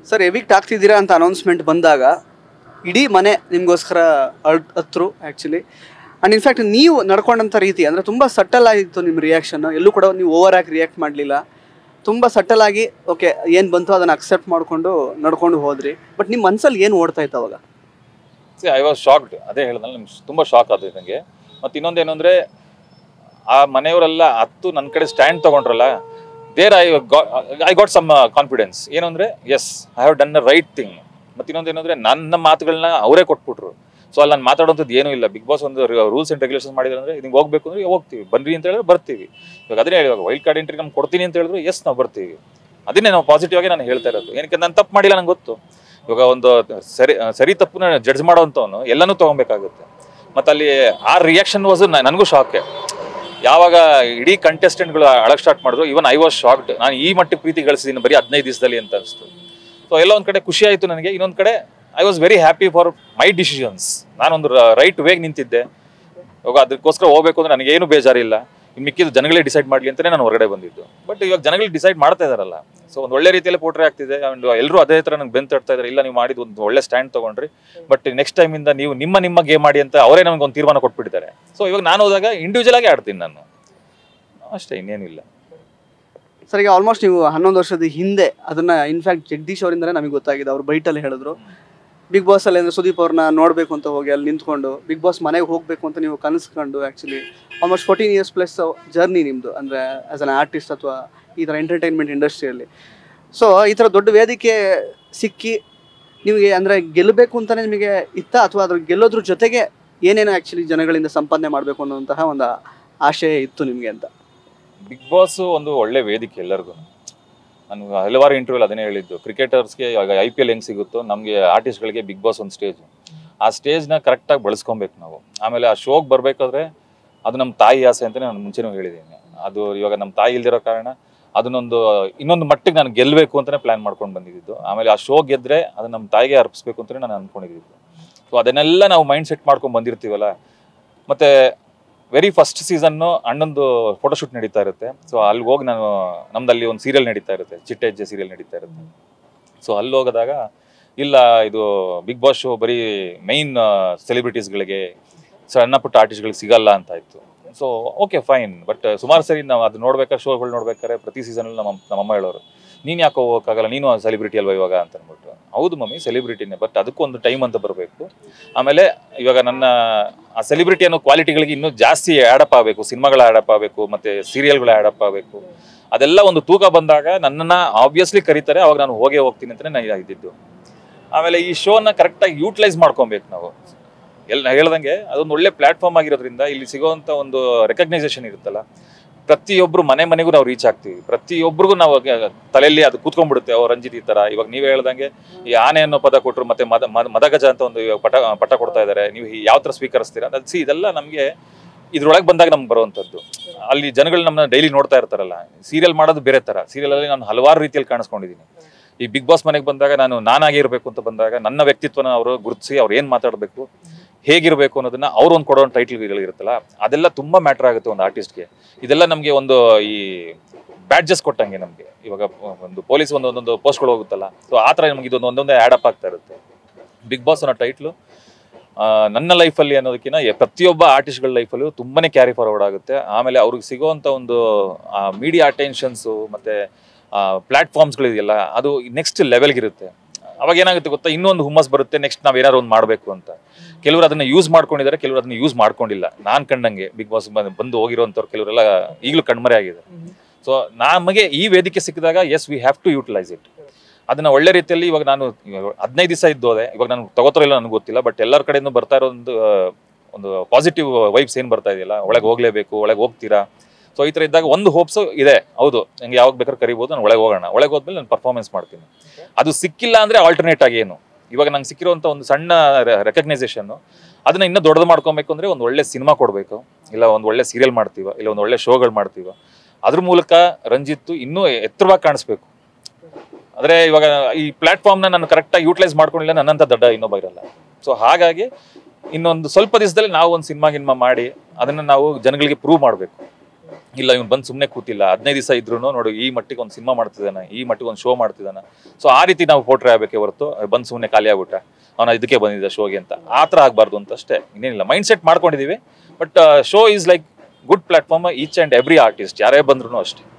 sir evict ಆಗ್ತಿದ್ದೀರಾ ಅಂತ announcement ಬಂದಾಗ ಇಡೀ ಮನೆ ನಿಮಗೋಸ್ಕರ ಹತ್ರು ಆ್ಯಕ್ಚುಲಿ ಆ್ಯಂಡ್ ಇನ್ಫ್ಯಾಕ್ಟ್ ನೀವು ನಡ್ಕೊಂಡಂಥ ರೀತಿ ಅಂದರೆ ತುಂಬ ಸಟಲ್ ಆಗಿತ್ತು ನಿಮ್ಮ ರಿಯಾಕ್ಷನ್ ಎಲ್ಲೂ ಕೂಡ ನೀವು ಓವರ್ ಆಗಿ ರಿಯಾಕ್ಟ್ ಮಾಡಲಿಲ್ಲ ತುಂಬ ಸಟಲ್ ಆಗಿ ಓಕೆ ಏನು ಬಂತು ಅದನ್ನು ಅಕ್ಸೆಪ್ಟ್ ಮಾಡಿಕೊಂಡು ನಡ್ಕೊಂಡು ಹೋದ್ರಿ ಬಟ್ ನಿಮ್ಮ ಮನಸ್ಸಲ್ಲಿ ಏನು ಓಡ್ತಾ ಇತ್ತು ಅವಾಗ ಸಿ ಐ ವಾಸ್ ಶಾಕ್ಡ್ ಅದೇ ಹೇಳಿದ್ನಲ್ಲ ನಿಮ್ಗೆ ತುಂಬ ಶಾಕ್ ಆದ ನನಗೆ ಮತ್ತು ಇನ್ನೊಂದೇನು ಅಂದರೆ ಆ ಮನೆಯವರೆಲ್ಲ ಹತ್ತು ನನ್ನ ಕಡೆ ಸ್ಟ್ಯಾಂಡ್ ತೊಗೊಂಡ್ರಲ್ಲ there I I got some confidence ಏನು ಅಂದರೆ yes I have done the right thing ಮತ್ತು ಇನ್ನೊಂದು ಏನಂದರೆ ನನ್ನ ಮಾತುಗಳನ್ನ ಅವರೇ ಕೊಟ್ಬಿಟ್ರು ಸೊ ಅಲ್ಲಿ ನಾನು ಮಾತಾಡೋಂಥದ್ದು ಏನೂ ಇಲ್ಲ ಬಿಗ್ ಬಾಸ್ ಒಂದು ರೂಲ್ಸ್ ಆ್ಯಂಡ್ ರೆಗ್ಯುಲೇಷನ್ಸ್ ಮಾಡಿದ್ರೆ ಅಂದರೆ ಹಿಂಗೆ ಹೋಗ್ಬೇಕು ಅಂದರೆ ಹೋಗ್ತೀವಿ ಬನ್ರಿ ಅಂತ ಹೇಳಿದ್ರೆ ಬರ್ತೀವಿ ಇವಾಗ ಅದನ್ನೇ ಹೇಳಿ ಇವಾಗ ವೈಲ್ಡ್ ಕಾರ್ಡ್ ಎಂಟ್ರಿ ನಮ್ಗೆ ಕೊಡ್ತೀನಿ ಅಂತ ಹೇಳಿದ್ರು ಎಸ್ ನಾವು ಬರ್ತೀವಿ ಅದನ್ನೇ ನಾವು ಪಾಸಿಟಿವ್ ಆಗಿ ನಾನು ಹೇಳ್ತಾ ಇರೋದು ಏನಕ್ಕೆ ನಾನು ತಪ್ಪು ಮಾಡಿಲ್ಲ ನಂಗೆ ಗೊತ್ತು ಇವಾಗ ಒಂದು ಸರಿ ಸರಿ ತಪ್ಪನ್ನ ಜಡ್ಜ್ ಮಾಡೋವಂಥವನು ಎಲ್ಲನೂ ತೊಗೊಬೇಕಾಗುತ್ತೆ ಮತ್ತು ಅಲ್ಲಿ ಆ ರಿಯಾಕ್ಷನ್ ವಾಸ್ ನನಗೂ ಶಾಕೆ ಯಾವಾಗ ಇಡೀ ಕಂಟೆಸ್ಟೆಂಟ್ಗಳು ಅಳಕ್ ಸ್ಟಾರ್ಟ್ ಮಾಡಿದ್ರು ಇವನ್ ಐ ವಾಸ್ ಶಾಕ್ಡ್ ನಾನು ಈ ಮಟ್ಟಿಗೆ ಪ್ರೀತಿ ಗಳಿಸಿದ್ದೀನಿ ಬರೀ ಹದಿನೈದು ದಿವಸದಲ್ಲಿ ಅಂತ ಅನಿಸ್ತು ಸೊ ಎಲ್ಲ ಒಂದು ಕಡೆ ಖುಷಿ ಆಯಿತು ನನಗೆ ಇನ್ನೊಂದು ಕಡೆ I was very happy for my decisions ನಾನೊಂದು ರೈಟ್ ವೇಗ್ ನಿಂತಿದ್ದೆ ಇವಾಗ ಅದಕ್ಕೋಸ್ಕರ ಹೋಗ್ಬೇಕು ಅಂದ್ರೆ ನನಗೇನು ಬೇಜಾರಿಲ್ಲ ಇನ್ನು ಮಿಕ್ಕಿದ್ದು ಜನಗಳೇ ಡಿಸೈಡ್ ಮಾಡಲಿ ಅಂತಲೇ ನಾನು ಹೊರಗಡೆ ಬಂದಿದ್ದು ಬಟ್ ಇವಾಗ ಜನಗಳು ಡಿಸೈಡ್ ಮಾಡ್ತಾ ಇದಾರಲ್ಲ ಸೊ ಒಂದು ಒಳ್ಳೆ ರೀತಿಯಲ್ಲಿ ಪೋಟ್ರೆ ಆಗ್ತಿದೆ ಆ್ಯಂಡ್ ಎಲ್ಲರೂ ಅದೇ ಥರ ನಂಗೆ ಬೆಂತ ತಡ್ತಾ ಇದ್ದಾರೆ ಇಲ್ಲ ನೀವು ಮಾಡಿದ ಒಂದು ಒಳ್ಳೆ ಸ್ಟ್ಯಾಂಡ್ ತಗೊಂಡ್ರಿ ಬಟ್ ನೆಕ್ಸ್ಟ್ ಟೈಮಿಂದ ನೀವು ನಿಮ್ಮ ನಿಮ್ಮ ಗೇಮ್ ಮಾಡಿ ಅಂತ ಅವರೇ ನಮ್ಗೆ ಒಂದು ತೀರ್ಮಾನ ಕೊಟ್ಬಿಟ್ಟಿದ್ದಾರೆ ಸೊ ಇವಾಗ ನಾನು ಹೋದಾಗ ಇಂಡಿವಿಜುವಲ್ ಆಗಿ ಆಡ್ತೀನಿ ನಾನು ಅಷ್ಟೇ ಇನ್ನೇನಿಲ್ಲ ಸರ್ ಈಗ ಆಲ್ಮೋಸ್ಟ್ ನೀವು ಹನ್ನೊಂದು ವರ್ಷದ ಹಿಂದೆ ಅದನ್ನು ಇನ್ಫ್ಯಾಕ್ಟ್ ಜಗದೀಶ್ ಅವರಿಂದಲೇ ನಮಗೆ ಗೊತ್ತಾಗಿದೆ ಅವ್ರು ಬೈಟಲ್ಲಿ ಹೇಳಿದ್ರು ಬಿಗ್ ಬಾಸ್ ಅಲ್ಲಿ ಅಂದರೆ ಸುದೀಪ್ ಅವ್ರನ್ನ ನೋಡಬೇಕು ಅಂತ ಹೋಗಿ ಅಲ್ಲಿ ನಿಂತ್ಕೊಂಡು ಬಿಗ್ ಬಾಸ್ ಮನೆಗೆ ಹೋಗಬೇಕು ಅಂತ ನೀವು ಕನಸ್ಕೊಂಡು actually almost fourteen years plus journey ನಿಮ್ಮದು ಅಂದರೆ ಆ್ಯಸ್ ಅನ್ ಆರ್ಟಿಸ್ಟ್ ಅಥವಾ ಈ ಥರ ಎಂಟರ್ಟೈನ್ಮೆಂಟ್ ಇಂಡಸ್ಟ್ರಿಯಲ್ಲಿ ಸೊ ಈ ಥರ ದೊಡ್ಡ ವೇದಿಕೆ ಸಿಕ್ಕಿ ನಿಮಗೆ ಅಂದರೆ ಗೆಲ್ಲಬೇಕು ಅಂತಲೇ ನಿಮಗೆ ಇತ್ತ ಅಥವಾ ಅದ್ರ ಗೆಲ್ಲೋದ್ರ ಜೊತೆಗೆ ಏನೇನು ಆ್ಯಕ್ಚುಲಿ ಜನಗಳಿಂದ ಸಂಪಾದನೆ ಮಾಡಬೇಕು ಅನ್ನೋಂತಹ ಒಂದು ಆಶಯ ಇತ್ತು ನಿಮಗೆ ಅಂತ ಬಿಗ್ ಬಾಸ್ ಒಂದು ಒಳ್ಳೆ ವೇದಿಕೆ ಎಲ್ಲರಿಗೂ ನಾನು ಹಲವಾರು ಇಂಟರ್ವ್ಯೂಲ್ ಅದನ್ನೇ ಹೇಳಿದ್ದು ಕ್ರಿಕೆಟರ್ಸ್ಗೆ ಇವಾಗ ಐ ಪಿ ಎಲ್ ಹೆಂಗೆ ಸಿಗುತ್ತೋ ನಮಗೆ ಆರ್ಟಿಸ್ಟ್ಗಳಿಗೆ ಬಿಗ್ ಬಾಸ್ ಒಂದು ಸ್ಟೇಜ್ ಆ ಸ್ಟೇಜ್ನ ಕರೆಕ್ಟಾಗಿ ಬಳಸ್ಕೊಬೇಕು ನಾವು ಆಮೇಲೆ ಆ ಶೋಗೆ ಬರಬೇಕಾದ್ರೆ ಅದು ನಮ್ಮ ತಾಯಿ ಆಸೆ ಅಂತಲೇ ನಾನು ಮುಂಚೆನೂ ಹೇಳಿದ್ದೀನಿ ಅದು ಇವಾಗ ನಮ್ಮ ತಾಯಿ ಇಲ್ದಿರೋ ಕಾರಣ ಅದನ್ನೊಂದು ಇನ್ನೊಂದು ಮಟ್ಟಿಗೆ ನಾನು ಗೆಲ್ಲಬೇಕು ಅಂತಲೇ ಪ್ಲ್ಯಾನ್ ಮಾಡ್ಕೊಂಡು ಬಂದಿದ್ದು ಆಮೇಲೆ ಆ ಶೋ ಗೆದ್ದರೆ ಅದು ನಮ್ಮ ತಾಯಿಗೆ ಅರ್ಪಿಸ್ಬೇಕು ಅಂತಲೇ ನಾನು ಅಂದ್ಕೊಂಡಿದ್ದು ಸೊ ಅದನ್ನೆಲ್ಲ ನಾವು ಮೈಂಡ್ ಸೆಟ್ ಮಾಡ್ಕೊಂಡು ಬಂದಿರ್ತೀವಲ್ಲ ಮತ್ತು ವೆರಿ ಫಸ್ಟ್ ಸೀಸನ್ನು ಅಣ್ಣಂದು ಫೋಟೋಶೂಟ್ ನಡೀತಾ ಇರುತ್ತೆ ಸೊ ಅಲ್ಲಿ ಹೋಗಿ ನಾನು ನಮ್ದಲ್ಲಿ ಒಂದು ಸೀರಿಯಲ್ ನಡೀತಾ ಇರುತ್ತೆ ಚಿಟ್ಟೆ ಹೆಜ್ಜೆ ಸೀರಿಯಲ್ ನಡೀತಾ ಇರುತ್ತೆ ಸೊ ಅಲ್ಲಿ ಹೋಗೋದಾಗ ಇಲ್ಲ ಇದು ಬಿಗ್ ಬಾಸ್ ಶೋ ಬರೀ ಮೈನ್ ಸೆಲೆಬ್ರಿಟೀಸ್ಗಳಿಗೆ ಸಣ್ಣ ಪುಟ್ಟ ಆರ್ಟಿಸ್ಟ್ಗಳಿಗೆ ಸಿಗಲ್ಲ ಅಂತ ಇತ್ತು ಸೊ ಓಕೆ ಫೈನ್ ಬಟ್ ಸುಮಾರು ಸರಿ ನಾವು ಅದು ನೋಡ್ಬೇಕಾದ್ರೆ ಶೋಗಳು ನೋಡ್ಬೇಕಾದ್ರೆ ಪ್ರತಿ ಸೀಸನಲ್ಲಿ ನಮ್ಮ ನಮ್ಮಮ್ಮ ಹೇಳೋರು ನೀನು ಯಾಕೋ ಹೋಗೋಕ್ಕಾಗಲ್ಲ ನೀನು ಸೆಲೆಬ್ರಿಟಿ ಅಲ್ವಾ ಇವಾಗ ಅಂತ ಅಂದ್ಬಿಟ್ಟು ಹೌದು ಮಮ್ಮಿ ಸೆಲೆಬ್ರಿಟಿನೇ ಬಟ್ ಅದಕ್ಕೊಂದು ಟೈಮ್ ಅಂತ ಬರಬೇಕು ಆಮೇಲೆ ಇವಾಗ ನನ್ನ ಆ ಸೆಲೆಬ್ರಿಟಿ ಅನ್ನೋ ಕ್ವಾಲಿಟಿಗಳಿಗೆ ಇನ್ನೂ ಜಾಸ್ತಿ ಆ್ಯಡಪ್ ಆಗಬೇಕು ಸಿನಿಮಾಗಳ ಆ್ಯಡಪ್ ಆಗಬೇಕು ಮತ್ತು ಸೀರಿಯಲ್ಗಳ ಆ್ಯಡಪ್ ಆಗಬೇಕು ಅದೆಲ್ಲ ಒಂದು ತೂಕ ಬಂದಾಗ ನನ್ನನ್ನು ಆಬ್ವಿಯಸ್ಲಿ ಕರೀತಾರೆ ಅವಾಗ ನಾನು ಹೋಗೇ ಹೋಗ್ತೀನಿ ಅಂತಲೇ ನಾನು ಇದ್ದಿದ್ದು ಆಮೇಲೆ ಈ ಶೋನ ಕರೆಕ್ಟಾಗಿ ಯೂಟಿಲೈಸ್ ಮಾಡ್ಕೊಬೇಕು ನಾವು ಎಲ್ಲ ಹೇಳ್ದಂಗೆ ಅದೊಂದು ಒಳ್ಳೆ ಪ್ಲಾಟ್ಫಾರ್ಮ್ ಆಗಿರೋದ್ರಿಂದ ಇಲ್ಲಿ ಸಿಗೋವಂಥ ಒಂದು ರೆಕಗ್ನೈಸೇಷನ್ ಇರುತ್ತಲ್ಲ ಪ್ರತಿಯೊಬ್ಬರು ಮನೆ ಮನೆಗೂ ನಾವು ರೀಚ್ ಆಗ್ತೀವಿ ಪ್ರತಿಯೊಬ್ಬರಿಗೂ ನಾವು ಅಗ- ತಲೆಯಲ್ಲಿ ಅದು ಕೂತ್ಕೊಂಡ್ಬಿಡುತ್ತೆ ಅವ್ರು ರಂಜಿತ್ ಈ ಥರ ಇವಾಗ ನೀವೇ ಹೇಳ್ದಂಗೆ ಈ ಆನೆ ಅನ್ನೋ ಪದ ಕೊಟ್ಟರು ಮತ್ತೆ ಮದ ಮದ- ಮದಗಜ ಅಂತ ಒಂದು ಇವಾಗ ಪಟ ಪಟ ಕೊಡ್ತಾ ಇದ್ದಾರೆ ನೀವು ಯಾವ ಥರ ಸ್ವೀಕರಿಸ್ತೀರಾ ಅದು ಸಿ ಇದೆಲ್ಲ ನಮಗೆ ಇದ್ರೊಳಗೆ ಬಂದಾಗ ನಮ್ಗೆ ಬರುವಂಥದ್ದು ಅಲ್ಲಿ ಜನಗಳು ನಮ್ಮನ್ನ ಡೈಲಿ ನೋಡ್ತಾ ಇರ್ತಾರಲ್ಲ ಸೀರಿಯಲ್ ಮಾಡೋದು ಬೇರೆ ಥರ ಸೀರಿಯಲಲ್ಲಿ ನಾನು ಹಲವಾರು ರೀತಿಯಲ್ಲಿ ಕಾಣಿಸ್ಕೊಂಡಿದ್ದೀನಿ ಈ ಬಿಗ್ ಬಾಸ್ ಮನೆಗೆ ಬಂದಾಗ ನಾನು ನಾನಾಗಿ ಇರಬೇಕು ಅಂತ ಬಂದಾಗ ನನ್ನ ವ್ಯಕ್ತಿತ್ವನ ಅವರು ಗುರುತಿಸಿ ಅವ್ರು ಏನು ಮಾತಾಡಬೇಕು ಹೇಗಿರಬೇಕು ಅನ್ನೋದನ್ನ ಅವ್ರು ಒಂದು ಕೊಡೋ ಟೈಟ್ಲ್ಗಳು ಇರುತ್ತಲ್ಲ ಅದೆಲ್ಲ ತುಂಬ ಮ್ಯಾಟ್ರ್ ಆಗುತ್ತೆ ಒಂದು ಆರ್ಟಿಸ್ಟ್ಗೆ ಇದೆಲ್ಲ ನಮಗೆ ಒಂದು ಈ ಬ್ಯಾಡ್ಜಸ್ ಕೊಟ್ಟಂಗೆ ನಮಗೆ ಇವಾಗ ಒಂದು ಪೊಲೀಸ್ ಒಂದು ಒಂದೊಂದು ಪೋಸ್ಟ್ಗಳು ಹೋಗುತ್ತಲ್ಲ ಸೊ ಆ ಥರ ನಮಗೆ ಇದೊಂದು ಒಂದೊಂದೇ ಆ್ಯಡಪ್ ಆಗ್ತಾ ಇರುತ್ತೆ ಬಿಗ್ ಬಾಸ್ ಅನ್ನೋ ಟೈಟ್ಲು ನನ್ನ ಲೈಫಲ್ಲಿ ಅನ್ನೋದಕ್ಕಿಂತ ಎ- ಪ್ರತಿಯೊಬ್ಬ ಆರ್ಟಿಸ್ಟ್ಗಳ ಲೈಫಲ್ಲೂ ತುಂಬಾನೇ ಕ್ಯಾರಿ ಫಾರ್ವರ್ಡ್ ಆಗುತ್ತೆ ಆಮೇಲೆ ಅವ್ರಿಗೆ ಸಿಗೋವಂಥ ಒಂದು ಮೀಡಿಯಾ ಅಟೆನ್ಷನ್ಸು ಮತ್ತು ಪ್ಲ್ಯಾಟ್ಫಾರ್ಮ್ಸ್ಗಳಿದೆಯಲ್ಲ ಅದು ನೆಕ್ಸ್ಟ್ ಲೆವೆಲ್ಗಿರುತ್ತೆ ಅವಾಗ ಏನಾಗುತ್ತೆ ಗೊತ್ತಾ ಇನ್ನೊಂದು ಹುಮ್ಮಸ್ ಬರುತ್ತೆ ನೆಕ್ಸ್ಟ್ ನಾವು ಏನಾದ್ರು ಒಂದು ಮಾಡಬೇಕು ಅಂತ ಕೆಲವರು ಅದನ್ನ ಯೂಸ್ ಮಾಡ್ಕೊಂಡಿದ್ದಾರೆ ಕೆಲವರು ಅದನ್ನ ಯೂಸ್ ಮಾಡ್ಕೊಂಡಿಲ್ಲ ನಾನು ಕಂಡಂಗೆ ಬಿಗ್ ಬಾಸ್ ಬಂದು ಹೋಗಿರೋಂಥವ್ರು ಕೆಲವರೆಲ್ಲ ಈಗಲೂ ಕಣ್ಮರೆ ಆಗಿದೆ ಸೊ ನಮಗೆ ಈ ವೇದಿಕೆ ಸಿಕ್ಕಿದಾಗ yes we have to utilise it ಅದನ್ನ ಒಳ್ಳೆ ರೀತಿಯಲ್ಲಿ ಇವಾಗ ನಾನು ಹದಿನೈದು ದಿವಸ ಇದ್ದೋದೆ ಇವಾಗ ನಾನು ತಗೋತಾರೋ ಇಲ್ಲ ನನಗೆ ಗೊತ್ತಿಲ್ಲ ಬಟ್ ಎಲ್ಲರ ಕಡೆಯಿಂದ ಬರ್ತಾ ಇರೋ ಒಂದು ಆ, ಒಂದು ಪಾಸಿಟಿವ್ ವೈಬ್ಸ್ ಏನು ಬರ್ತಾ ಇದೆಯಲ್ಲ ಒಳಗೆ ಹೋಗ್ಲೇಬೇಕು ಒಳಗೆ ಹೋಗ್ತೀರಾ ಸೊ ಈ ಥರ ಇದ್ದಾಗ ಒಂದು ಹೋಪ್ಸು ಇದೆ ಹೌದು ನಂಗೆ ಯಾವಾಗ ಬೇಕಾದ್ರೆ ಕರಿಬೋದು ನಾನು ಒಳಗೆ ಹೋಗೋಣ ಒಳಗೆ ಹೋದ್ಮೇಲೆ ನಾನು ಪರ್ಫಾರ್ಮೆನ್ಸ್ ಮಾಡ್ತೀನಿ ಅದು ಸಿಕ್ಕಿಲ್ಲ ಅಂದರೆ ಆಲ್ಟರ್ನೇಟ್ ಆಗಿ ಏನು ಇವಾಗ ನಂಗೆ ಸಿಕ್ಕಿರುವಂಥ ಒಂದು ಸಣ್ಣ ರೆಕಗ್ನೈಸೇಷನ್ನು ಅದನ್ನ ಇನ್ನೂ ದೊಡ್ಡದು ಮಾಡ್ಕೊಬೇಕು ಅಂದರೆ ಒಂದು ಒಳ್ಳೆ ಸಿನಿಮಾ ಕೊಡಬೇಕು ಇಲ್ಲ ಒಂದು ಒಳ್ಳೆ ಸೀರಿಯಲ್ ಮಾಡ್ತೀವ ಇಲ್ಲ ಒಂದು ಒಳ್ಳೆ ಶೋಗಳು ಮಾಡ್ತೀವ ಅದ್ರ ಮೂಲಕ ರಂಜಿತ್ತು ಇನ್ನೂ ಎತ್ತರವಾಗಿ ಕಾಣಿಸ್ಬೇಕು ಆದರೆ ಇವಾಗ ಈ ಪ್ಲಾಟ್ಫಾರ್ಮ್ನ ನಾನು ಕರೆಕ್ಟಾಗಿ ಯೂಟಿಲೈಸ್ ಮಾಡ್ಕೊಂಡಿಲ್ಲ ನನ್ನಂತ ದೊಡ್ಡ ಇನ್ನೊಬ್ಬ ಇರಲ್ಲ ಸೊ ಹಾಗಾಗಿ ಇನ್ನೊಂದು ಸ್ವಲ್ಪ ದಿವಸದಲ್ಲಿ ನಾವು ಒಂದು ಸಿನಿಮಾ ಗಿನ್ಮಾ ಮಾಡಿ ಅದನ್ನು ನಾವು ಜನಗಳಿಗೆ ಪ್ರೂವ್ ಮಾಡಬೇಕು ಇಲ್ಲ ಇವ್ನು ಬಂದು ಸುಮ್ಮನೆ ಕೂತಿಲ್ಲ ಹದಿನೈದು ದಿವಸ ಇದ್ರು ನೋಡು ಈ ಮಟ್ಟಿಗೆ ಒಂದು ಸಿನಿಮಾ ಮಾಡ್ತಿದ್ದಾನೆ ಈ ಮಟ್ಟಿಗೆ ಒಂದು ಶೋ ಮಾಡ್ತಿದ್ದಾನೆ ಸೊ ಆ ರೀತಿ ನಾವು ಪೋಟ್ರೆ ಆಗಬೇಕೆ ಹೊರತು ಬಂದು ಸುಮ್ಮನೆ ಖಾಲಿ ಆಗ್ಬಿಟ್ಟ ಅವನ ಇದಕ್ಕೆ ಬಂದಿದ್ದ ಶೋಗೆ ಅಂತ ಆ ಥರ ಆಗಬಾರ್ದು ಅಂತ ಅಷ್ಟೇ ಇನ್ನೇನಿಲ್ಲ ಮೈಂಡ್ ಸೆಟ್ ಮಾಡ್ಕೊಂಡಿದ್ದೀವಿ but show is like good platform each and every artist ಯಾರೇ ಬಂದ್ರು ಅಷ್ಟೇ